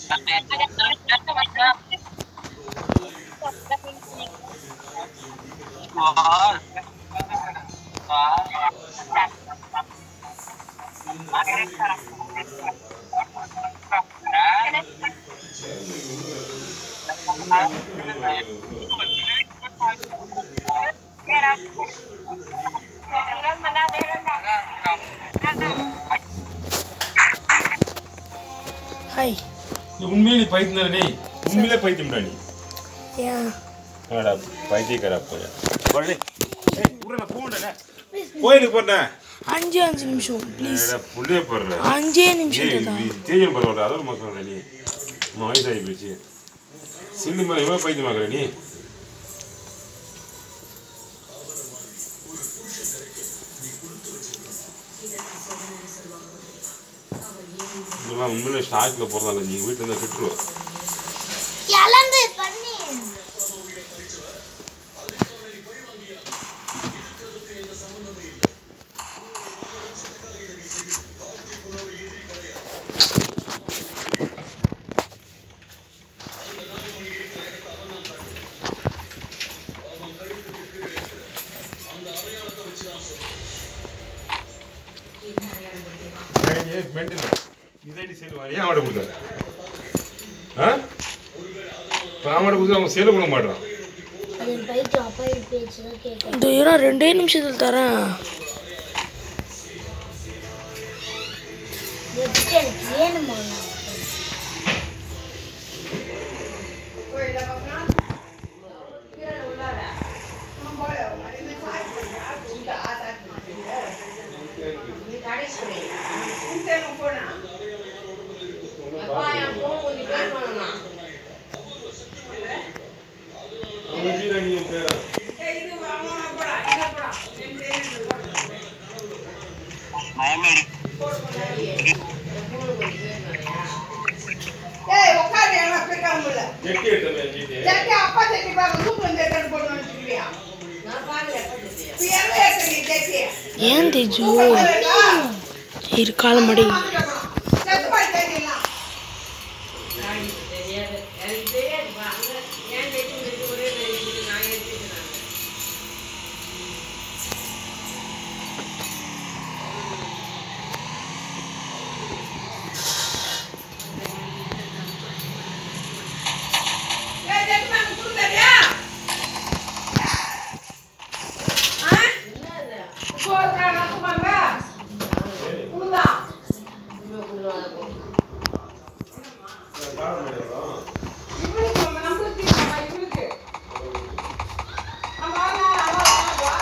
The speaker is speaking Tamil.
ஹாய் நீ உண்மையிலே நீ பைத்தியம் தானே நீ உண்மையிலே பைத்தியம்டா நீ ஏன் என்னடா பைத்தியக்காரா போய் போடே ஏய் ஊரல போண்டா கோயிலுக்கு போறேன் அஞ்சு அஞ்சு நிமிஷம் ப்ளீஸ் ஏடா புள்ளைய போடுற அஞ்சே நிமிஷம் ஏய் தாத்தா நீ தேஜன் பரவாயில்ல அதோட மக்கள் நீ நம்ம வயசாகி போச்சு சில்லு மேலே எவ்வளோ பைத்தியமாக்குற நீ இதெல்லாம் உண்மையிலே ஸ்டாக்கில் போடுறாங்க நீ வீட்டில் இருந்தால் விட்டுருவோம் இழந்து பண்ணி இதாடி சேல் ஏன் அவட கொடுத்தாரு ஆ இப்போ அவட கொடுத்து அவங்க சேல் பண்ண மாட்டான் என் பைக்கு அப்பா பேச்சு தான் கேட்கும் இந்த ஏன்னா ரெண்டே நிமிஷத்தில் தரேன் எப்படி எனக்கு வேணுமா ஏய் உட்காரு எல்லாம் பிரிக்காம முடியல ஜட்டி அப்பா ஜட்டி பாக்க சூப்பர் ஜட்டி போட்டு வந்துருக்கியா பியர்ல ஏத்த நீ ஜட்டி ஏன் தேஜு இரு காலம் மடி செத்து பாரு ஜட்டிலாம் ஏய் ஜட்டி மேம் குடுங்கறியா ஆ போறா நக்குமாங்க குடுங்க இவனுக்கு நம்ம நம்மளுக்கு தீர்மானம் இவனுக்கு நம்ம வாங்க, நம்ம வாங்க, வா.